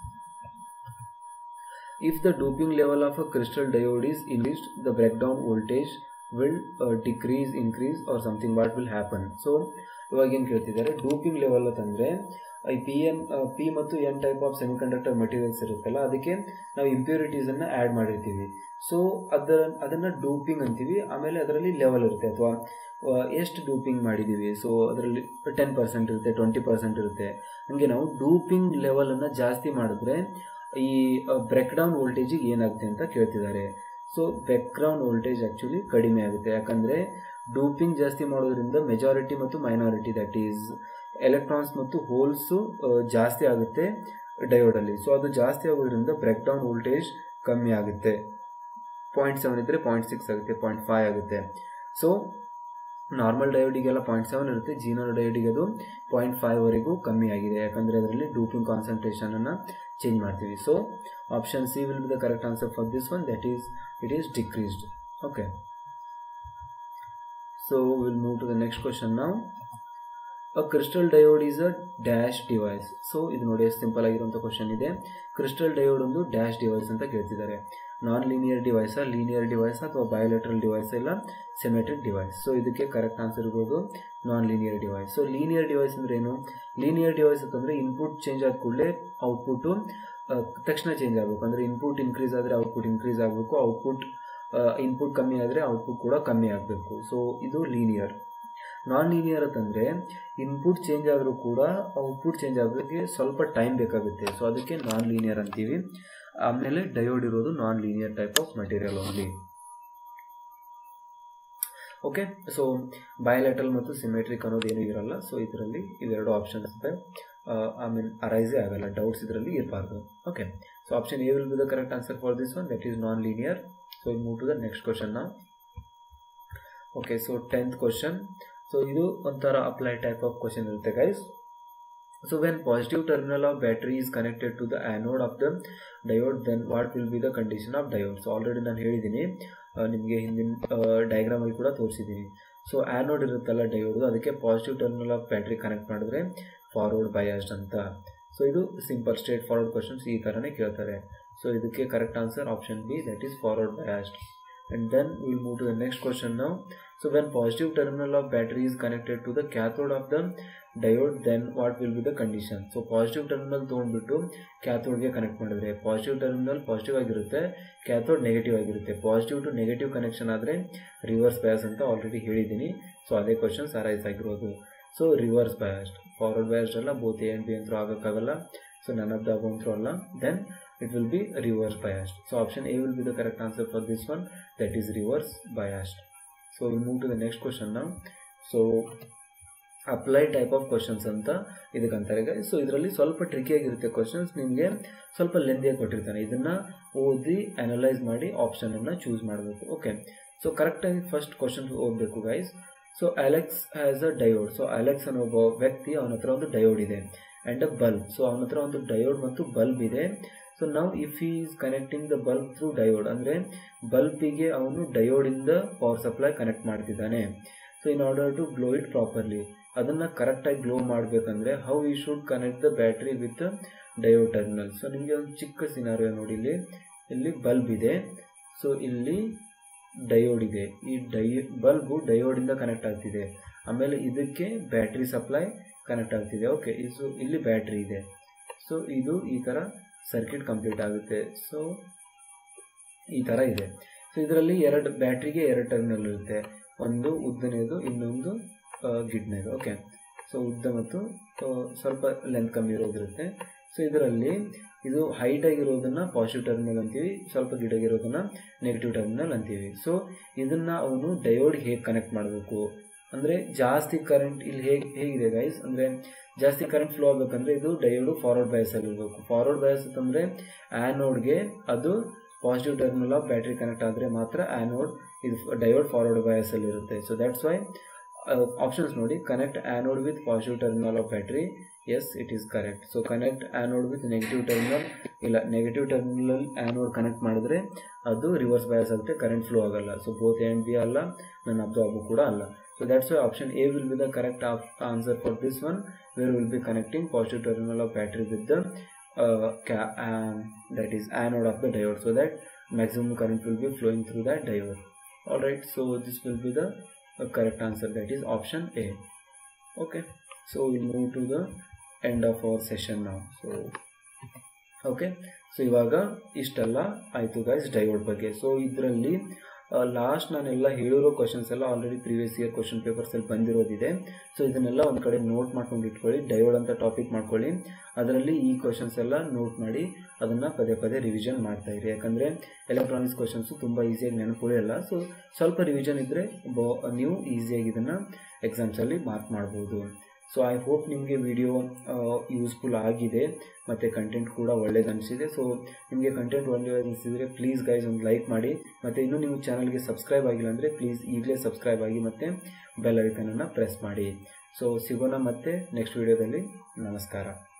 if the doping level of a crystal diode is increased the breakdown voltage will uh, decrease increase or something what will happen so ಇವಾಗ ಏನು ಕೇಳ್ತಿದ್ದಾರೆ doping level ಅಂತಂದರೆ ಈ P M P ಮತ್ತು N type of semiconductor materials ಇರುತ್ತಲ್ಲ ಅದಕ್ಕೆ ನಾವು ಇಂಪ್ಯೂರಿಟೀಸನ್ನು add ಮಾಡಿರ್ತೀವಿ ಸೊ ಅದರ ಅದನ್ನು ಡೋಪಿಂಗ್ ಅಂತೀವಿ ಆಮೇಲೆ ಅದರಲ್ಲಿ ಲೆವೆಲ್ ಇರುತ್ತೆ ಅಥವಾ ಎಷ್ಟು ಡೂಪಿಂಗ್ ಮಾಡಿದ್ದೀವಿ ಸೊ ಅದರಲ್ಲಿ ಟೆನ್ ಪರ್ಸೆಂಟ್ ಇರುತ್ತೆ ಟ್ವೆಂಟಿ ಪರ್ಸೆಂಟ್ ಇರುತ್ತೆ ಹಂಗೆ ನಾವು ಡೂಪಿಂಗ್ ಲೆವೆಲನ್ನು ಜಾಸ್ತಿ ಮಾಡಿದ್ರೆ ಈ ಬ್ರೇಕ್ ಡೌನ್ ವೋಲ್ಟೇಜಿಗೆ ಏನಾಗುತ್ತೆ ಅಂತ ಕೇಳ್ತಿದ್ದಾರೆ ಸೊ ಬ್ಯಾಕ್ಗ್ರೌಂಡ್ ವೋಲ್ಟೇಜ್ ಆ್ಯಕ್ಚುಲಿ ಕಡಿಮೆ ಆಗುತ್ತೆ ಯಾಕಂದರೆ ಡೂಪಿಂಗ್ ಜಾಸ್ತಿ ಮಾಡೋದ್ರಿಂದ ಮೆಜಾರಿಟಿ ಮತ್ತು ಮೈನಾರಿಟಿ ದಟ್ ಈಸ್ ಎಲೆಕ್ಟ್ರಾನ್ಸ್ ಮತ್ತು ಹೋಲ್ಸು ಜಾಸ್ತಿ ಆಗುತ್ತೆ ಡಯೋಡಲ್ಲಿ ಸೊ ಅದು ಜಾಸ್ತಿ ಆಗೋದ್ರಿಂದ ಬ್ರೇಕ್ ಡೌನ್ ವೋಲ್ಟೇಜ್ ಕಮ್ಮಿ ಆಗುತ್ತೆ ಪಾಯಿಂಟ್ ಸೆವೆನ್ ಇದ್ದರೆ ಪಾಯಿಂಟ್ ಸಿಕ್ಸ್ ಆಗುತ್ತೆ ಪಾಯಿಂಟ್ ಫೈವ್ ಆಗುತ್ತೆ ಸೊ ನಾರ್ಮಲ್ ಡಯೋಡಿಗೆಲ್ಲ ಪಾಯಿಂಟ್ ಸೆವೆನ್ ಇರುತ್ತೆ ಜೀನೋ ಡಯೋಡಿಗೆ ಅದು ಪಾಯಿಂಟ್ ಫೈವ್ವರೆಗೂ ಕಮ್ಮಿ ಆಗಿದೆ ಯಾಕಂದರೆ ಅದರಲ್ಲಿ ಡೂಪಿಂಗ್ ಕಾನ್ಸಂಟ್ರೇಷನನ್ನು ಚೇಂಜ್ ಮಾಡ್ತೀವಿ so option C will be the correct answer for this one that is it is decreased okay so will move to the next question ನಾವು a crystal diode is a dash device so ಇದು ನೋಡಿ simple ಆಗಿರುವಂಥ question ಇದೆ crystal diode ಒಂದು dash device ಅಂತ ಕೇಳ್ತಿದ್ದಾರೆ non linear device linear device ಅಥವಾ bilateral device ಇಲ್ಲ ಸೆಮೆಟ್ರಿಕ್ ಡಿವೈಸ್ ಸೊ ಇದಕ್ಕೆ ಕರೆಕ್ಟ್ ಆನ್ಸರ್ ಇರೋದು non linear device so linear device ಅಂದರೆ ಏನು ಲೀನಿಯರ್ ಡಿವೈಸ್ ಅಂತಂದರೆ ಇನ್ಪುಟ್ ಚೇಂಜ್ ಆದ ಕೂಡಲೇ ಔಟ್ಪುಟ್ಟು ತಕ್ಷಣ ಚೇಂಜ್ ಆಗಬೇಕು ಅಂದರೆ ಇನ್ಪುಟ್ ಇನ್ಕ್ರೀಸ್ ಆದರೆ ಔಟ್ಪುಟ್ ಇನ್ಕ್ರೀಸ್ ಆಗಬೇಕು ಔಟ್ಪುಟ್ ಇನ್ಪುಟ್ ಕಮ್ಮಿ ಆದರೆ ಔಟ್ಪುಟ್ ಕೂಡ ಕಮ್ಮಿ ಆಗಬೇಕು ಸೊ ಇದು ಲೀನಿಯರ್ ನಾನ್ ಲೀನಿಯರ್ ಅಂತಂದರೆ ಇನ್ಪುಟ್ ಚೇಂಜ್ ಆದರೂ ಕೂಡ ಔಟ್ಪುಟ್ ಚೇಂಜ್ ಆಗೋದಕ್ಕೆ ಸ್ವಲ್ಪ ಟೈಮ್ ಬೇಕಾಗುತ್ತೆ ಸೊ ಅದಕ್ಕೆ ನಾನ್ ಲೀನಿಯರ್ ಅಂತೀವಿ ಆಮೇಲೆ ಡಯೋಡ್ ಇರೋದು non linear type of material only okay so bilateral ಮತ್ತು ಸಿಮೆಟ್ರಿಕ್ ಅನ್ನೋದು ಏನೂ ಇರಲ್ಲ ಸೊ ಇದರಲ್ಲಿ ಇವೆರಡು ಆಪ್ಷನ್ಸ್ ಇದೆ ಐ ಮೀನ್ ಅರೈಸೇ ಆಗಲ್ಲ ಡೌಟ್ಸ್ ಇದರಲ್ಲಿ ಇರಬಾರ್ದು okay so option A will be the correct answer for this one that is non linear so ಇದು move to the next question ನಾವು okay so tenth question so ಇದು ಒಂಥರ apply type of question ಇರುತ್ತೆ guys so when positive terminal of battery is connected to the anode of the diode then what will be the condition of diode so already ನಾನು ಹೇಳಿದ್ದೀನಿ ನಿಮಗೆ ಹಿಂದಿನ ಡಯಾಗ್ರಾಮಲ್ಲಿ ಕೂಡ ತೋರಿಸಿದ್ದೀನಿ so anode ಇರುತ್ತಲ್ಲ diode ಅದಕ್ಕೆ positive terminal of battery connect ಮಾಡಿದ್ರೆ forward biased ಅಂತ ಸೊ ಇದು ಸಿಂಪಲ್ ಸ್ಟ್ರೇಟ್ ಫಾರ್ವರ್ಡ್ ಕ್ವಶನ್ಸ್ ಈ ಥರನೇ ಕೇಳ್ತಾರೆ ಸೊ ಇದಕ್ಕೆ correct answer option B that is forward biased and then we'll move to the next question now so when positive terminal of battery is connected to the cathode of the diode then what will be the condition so positive terminal ತೊಗೊಂಡ್ಬಿಟ್ಟು ಕ್ಯಾಥೋಡ್ಗೆ connect ಮಾಡಿದ್ರೆ positive terminal positive ಆಗಿರುತ್ತೆ cathode negative ಆಗಿರುತ್ತೆ positive to negative connection ಆದರೆ reverse bias ಅಂತ already ಹೇಳಿದ್ದೀನಿ so ಅದೇ questions arise ಆಗಿರೋದು so reverse biased forward biased ಅಲ್ಲ ಬೋತ್ ಎ ಆ್ಯಂಡ್ ಬಿ ಅಂತೂ ಆಗೋಕ್ಕಾಗಲ್ಲ so none of the above ಅಂತೂ ಅಲ್ಲ then it will be reverse biased. So option A will be the correct answer for this one that is reverse biased. So we'll move to the next question now. So apply type of questions ಅಂತ ಇದಕ್ಕೆ ಅಂತಾರೆ so ಇದರಲ್ಲಿ ಸ್ವಲ್ಪ ಟ್ರಿಕಿಯಾಗಿರುತ್ತೆ questions ನಿಮಗೆ ಸ್ವಲ್ಪ ಲೆಂದಿಯಾಗಿ ಕೊಟ್ಟಿರ್ತಾನೆ ಇದನ್ನು ಓದಿ ಅನಲೈಸ್ ಮಾಡಿ ಆಪ್ಷನನ್ನು ಚೂಸ್ ಮಾಡಬೇಕು ಓಕೆ ಸೊ ಕರೆಕ್ಟಾಗಿ ಫಸ್ಟ್ ಕ್ವಶನ್ ಓದಬೇಕು guys so Alex has a diode so Alex ಅನ್ನೋ ಒಬ್ಬ ವ್ಯಕ್ತಿ ಅವನ ಹತ್ರ ಒಂದು ಡಯೋಡ್ ಇದೆ ಆ್ಯಂಡ್ ಅ ಬಲ್ಬ್ ಸೊ ಅವನ ಹತ್ರ ಒಂದು ಡಯೋಡ್ ಮತ್ತು ಬಲ್ಬ್ ಇದೆ ಸೊ ನಾವು if he is connecting the bulb through diode ಅಂದರೆ ಬಲ್ಬಿಗೆ ಅವನು ಡಯೋಡಿಂದ ಪವರ್ ಸಪ್ಲೈ ಕನೆಕ್ಟ್ ಮಾಡ್ತಿದ್ದಾನೆ so in order to glow it properly ಅದನ್ನು ಕರೆಕ್ಟಾಗಿ ಗ್ಲೋ ಮಾಡಬೇಕಂದ್ರೆ how he should connect the battery with diode terminal so ನಿಮಗೆ ಒಂದು ಚಿಕ್ಕ ಸಿನಾರಿಯೋ ನೋಡಿ ಇಲ್ಲಿ ಇಲ್ಲಿ ಬಲ್ಬ್ ಇದೆ ಸೊ ಇಲ್ಲಿ ಡಯೋಡ್ ಇದೆ ಈ ಡೈ ಬಲ್ಬು ಡಯೋಡಿಂದ ಕನೆಕ್ಟ್ ಆಗ್ತಿದೆ ಆಮೇಲೆ ಇದಕ್ಕೆ ಬ್ಯಾಟ್ರಿ ಸಪ್ಲೈ ಕನೆಕ್ಟ್ ಆಗ್ತಿದೆ ಓಕೆ ಇದು ಇಲ್ಲಿ ಬ್ಯಾಟ್ರಿ ಇದೆ ಸೊ ಇದು ಈ ಥರ ಸರ್ಕ್ಯೂಟ್ ಕಂಪ್ಲೀಟ್ ಆಗುತ್ತೆ ಸೊ ಈ ಥರ ಇದೆ ಸೊ ಇದರಲ್ಲಿ ಎರಡು ಬ್ಯಾಟ್ರಿಗೆ ಎರಡು ಟರ್ಮಿನಲ್ ಇರುತ್ತೆ ಒಂದು ಉದ್ದನೇದು ಇನ್ನೊಂದು ಗಿಡ್ನೇದು ಓಕೆ ಸೊ ಉದ್ದ ಮತ್ತು ಸ್ವಲ್ಪ ಲೆಂತ್ ಕಮ್ಮಿ ಇರೋದಿರುತ್ತೆ ಸೊ ಇದರಲ್ಲಿ ಇದು ಹೈಟ್ ಆಗಿರೋದನ್ನ ಪಾಸಿಟಿವ್ ಟರ್ಮಿನಲ್ ಅಂತೀವಿ ಸ್ವಲ್ಪ ಗಿಡಗಿರೋದನ್ನ ನೆಗೆಟಿವ್ ಟರ್ಮಿನಲ್ ಅಂತೀವಿ ಸೊ ಇದನ್ನ ಅವನು ಡಯೋಡ್ ಹೇಗೆ ಕನೆಕ್ಟ್ ಮಾಡಬೇಕು ಅಂದರೆ ಜಾಸ್ತಿ ಕರೆಂಟ್ ಇಲ್ಲಿ ಹೇಗೆ ಹೇಗಿದೆ ಗೈಸ್ ಅಂದರೆ ಜಾಸ್ತಿ ಕರೆಂಟ್ ಫ್ಲೋ ಆಗಬೇಕಂದ್ರೆ ಇದು ಡಯೋಡು ಫಾರ್ವರ್ಡ್ ಬಯಸಲ್ಲಿ ಇರಬೇಕು ಫಾರ್ವರ್ಡ್ ಬಯಸ್ ಅಂತಂದರೆ ಆ್ಯನೋಡ್ಗೆ ಅದು positive terminal of battery connect ಆದರೆ ಮಾತ್ರ ಆ್ಯನೋಡ್ ಇದು ಡಯೋಡ್ ಫಾರ್ವರ್ಡ್ ಬಯಸಲ್ಲಿ ಇರುತ್ತೆ ಸೊ ದ್ಯಾಟ್ಸ್ ವೈ ಆಪ್ಷನ್ಸ್ ನೋಡಿ connect anode with positive terminal of battery yes it is correct so connect anode with negative terminal ಇಲ್ಲ ನೆಗೆಟಿವ್ ಟರ್ಮಿನಲ್ ಆ್ಯನೋಡ್ ಕನೆಕ್ಟ್ ಮಾಡಿದ್ರೆ ಅದು reverse bias ಆಗುತ್ತೆ ಕರೆಂಟ್ ಫ್ಲೋ ಆಗಲ್ಲ so both and B ಅಲ್ಲ ನನ್ನ ಅಬ್ಸಾರ್ಬು ಕೂಡ ಅಲ್ಲ so that's why option A will be the correct answer for this one where will be connecting positive terminal of battery with the that is anode of the diode so that maximum current will be flowing through that diode alright so this will be the uh, correct answer that is option A okay so we'll move to the end of our session now so okay so ಇವಾಗ ಇಷ್ಟೆಲ್ಲ ಆಯಿತು guys diode ಬಗ್ಗೆ so ಇದರಲ್ಲಿ last ನಾನೆಲ್ಲ ಹೇಳಿರೋ questions ಎಲ್ಲ already previous year question ಪೇಪರ್ಸಲ್ಲಿ ಬಂದಿರೋದಿದೆ ಸೊ ಇದನ್ನೆಲ್ಲ ಒಂದು ಕಡೆ ನೋಟ್ ಮಾಡ್ಕೊಂಡು ಇಟ್ಕೊಳ್ಳಿ ಡಯೋಡ್ ಅಂತ ಟಾಪಿಕ್ ಮಾಡ್ಕೊಳ್ಳಿ ಅದರಲ್ಲಿ ಈ ಕ್ವಶನ್ಸ್ ಎಲ್ಲ ನೋಟ್ ಮಾಡಿ ಅದನ್ನು ಪದೇ ಪದೇ ರಿವಿಷನ್ ಮಾಡ್ತಾ ಇರಿ ಯಾಕಂದರೆ ಎಲೆಕ್ಟ್ರಾನಿಕ್ಸ್ ಕ್ವಶನ್ಸು ತುಂಬ ಈಸಿಯಾಗಿ ನೆನಪುಳಿಯಲ್ಲ ಸೊ ಸ್ವಲ್ಪ ರಿವಿಷನ್ ಇದ್ದರೆ ಬೋ ನೀವು ಈಸಿಯಾಗಿ ಇದನ್ನು ಎಕ್ಸಾಮ್ಸಲ್ಲಿ ಮಾರ್ಕ್ ಮಾಡ್ಬೋದು ಸೊ ಐ ಹೋಪ್ ನಿಮಗೆ ವಿಡಿಯೋ ಯೂಸ್ಫುಲ್ ಆಗಿದೆ ಮತ್ತು ಕಂಟೆಂಟ್ ಕೂಡ ಒಳ್ಳೇದು ಅನಿಸಿದೆ ಸೊ ನಿಮಗೆ ಕಂಟೆಂಟ್ ಒಳ್ಳೆಯದು ಅನಿಸಿದರೆ ಪ್ಲೀಸ್ ಗೈಸ್ ಒಂದು ಲೈಕ್ ಮಾಡಿ ಮತ್ತು ಇನ್ನೂ ನೀವು ಚಾನಲ್ಗೆ ಸಬ್ಸ್ಕ್ರೈಬ್ ಆಗಿಲ್ಲ ಅಂದರೆ ಪ್ಲೀಸ್ ಈಗಲೇ ಸಬ್ಸ್ಕ್ರೈಬ್ ಆಗಿ ಮತ್ತು ಬೆಲ್ ಐಕನನ್ನು ಪ್ರೆಸ್ ಮಾಡಿ ಸೊ ಸಿಗೋಣ ಮತ್ತೆ ನೆಕ್ಸ್ಟ್ ವಿಡಿಯೋದಲ್ಲಿ ನಮಸ್ಕಾರ